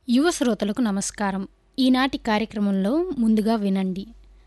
యువ శ్రోతలకు నమస్కారం ఈనాటి కార్యక్రమంలో ముందుగా వినండి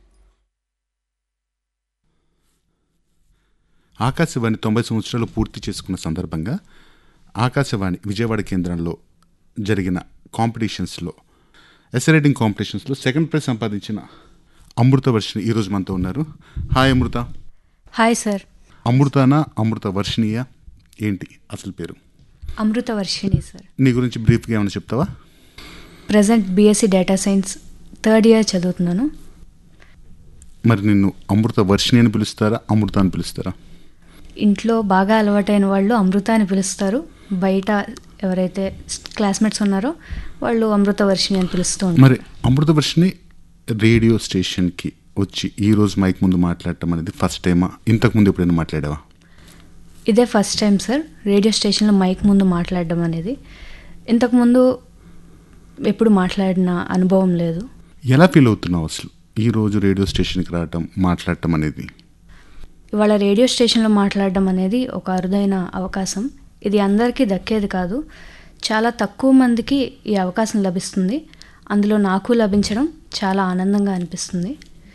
ఆకాశవాణి తొంభై సంవత్సరాలు పూర్తి చేసుకున్న సందర్భంగా ఆకాశవాణి విజయవాడ కేంద్రంలో జరిగిన కాంపిటీషన్స్లో ఎస్ రైటింగ్ కాంపిటీషన్స్లో సెకండ్ ప్రైజ్ సంపాదించిన అమృత వర్షిణి ఈరోజు మనతో ఉన్నారు హాయ్ అమృత హాయ్ సార్ అమృతనా అమృత వర్షిణియా ఏంటి అసలు పేరు అమృత వర్షిణి సార్ నీ గురించి బ్రీఫ్గా ఏమైనా చెప్తావా present BSc data science third year చదువుతున్నాను మరి నిన్ను అమృత వర్షిణి అని పిలుస్తారా అమృత అని పిలుస్తారా ఇంట్లో బాగా అలవాటైన వాళ్ళు అమృత అని పిలుస్తారు బయట ఎవరైతే క్లాస్మేట్స్ ఉన్నారో వాళ్ళు అమృత వర్షిణి అని పిలుస్తూ ఉంటారు మరి అమృత వర్షిని రేడియో స్టేషన్కి వచ్చి ఈ రోజు మైక్ ముందు మాట్లాడటం అనేది ఫస్ట్ టైమా ఇంతకుముందు ఎప్పుడైనా మాట్లాడావా ఇదే ఫస్ట్ టైం సార్ రేడియో స్టేషన్లో మైక్ ముందు మాట్లాడడం అనేది ఇంతకుముందు ఎప్పుడు మాట్లాడిన అనుభవం లేదు ఎలా ఫీల్ అవుతున్నావు అసలు ఈ రోజు రేడియో స్టేషన్కి రావటం మాట్లాడటం అనేది ఇవాళ రేడియో స్టేషన్లో మాట్లాడడం అనేది ఒక అరుదైన అవకాశం ఇది అందరికీ దక్కేది కాదు చాలా తక్కువ మందికి ఈ అవకాశం లభిస్తుంది అందులో నాకు లభించడం చాలా ఆనందంగా అనిపిస్తుంది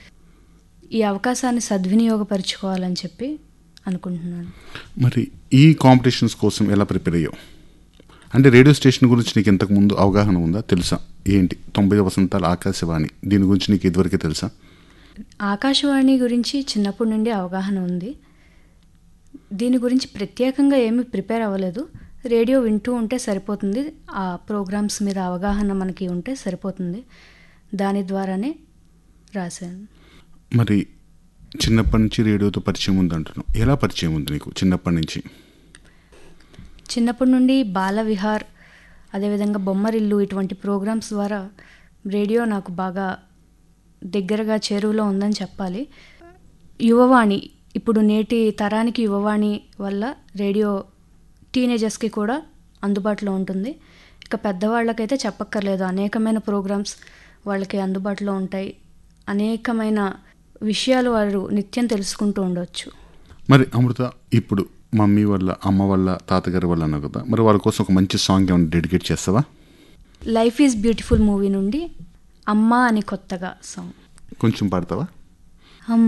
ఈ అవకాశాన్ని సద్వినియోగపరుచుకోవాలని చెప్పి అనుకుంటున్నాను మరి ఈ కాంపిటీషన్స్ కోసం ఎలా ప్రిపేర్ అయ్యావు అంటే రేడియో స్టేషన్ గురించి నీకు ఇంతకు ముందు అవగాహన ఉందా తెలుసా ఏంటి తొంభై వసంతాల ఆకాశవాణి దీని గురించి నీకు ఇదివరకే తెలుసా ఆకాశవాణి గురించి చిన్నప్పటి నుండి అవగాహన ఉంది దీని గురించి ప్రత్యేకంగా ఏమీ ప్రిపేర్ అవ్వలేదు రేడియో వింటూ ఉంటే సరిపోతుంది ఆ ప్రోగ్రామ్స్ మీద అవగాహన మనకి ఉంటే సరిపోతుంది దాని ద్వారానే రాశాను మరి చిన్నప్పటి నుంచి రేడియోతో పరిచయం ఉంది అంటున్నావు ఎలా పరిచయం ఉంది నీకు చిన్నప్పటి నుంచి చిన్నప్పటి నుండి బాల విహార్ అదేవిధంగా బొమ్మరిల్లు ఇటువంటి ప్రోగ్రామ్స్ ద్వారా రేడియో నాకు బాగా దగ్గరగా చేరువలో ఉందని చెప్పాలి యువవాణి ఇప్పుడు నేటి తరానికి యువవాణి వల్ల రేడియో టీనేజర్స్కి కూడా అందుబాటులో ఉంటుంది ఇక పెద్దవాళ్ళకైతే చెప్పక్కర్లేదు అనేకమైన ప్రోగ్రామ్స్ వాళ్ళకి అందుబాటులో ఉంటాయి అనేకమైన విషయాలు వారు నిత్యం తెలుసుకుంటూ ఉండవచ్చు మరి అమృత ఇప్పుడు మమ్మీ వల్ల అమ్మ వల్ల తాతగారి వల్ల అన్నావు కదా మరి వాళ్ళ కోసం ఒక మంచి సాంగ్ ఏమైనా డెడికేట్ చేస్తావా లైఫ్ ఈజ్ బ్యూటిఫుల్ మూవీ నుండి అమ్మ అని కొత్తగా సాంగ్ కొంచెం పాడతావా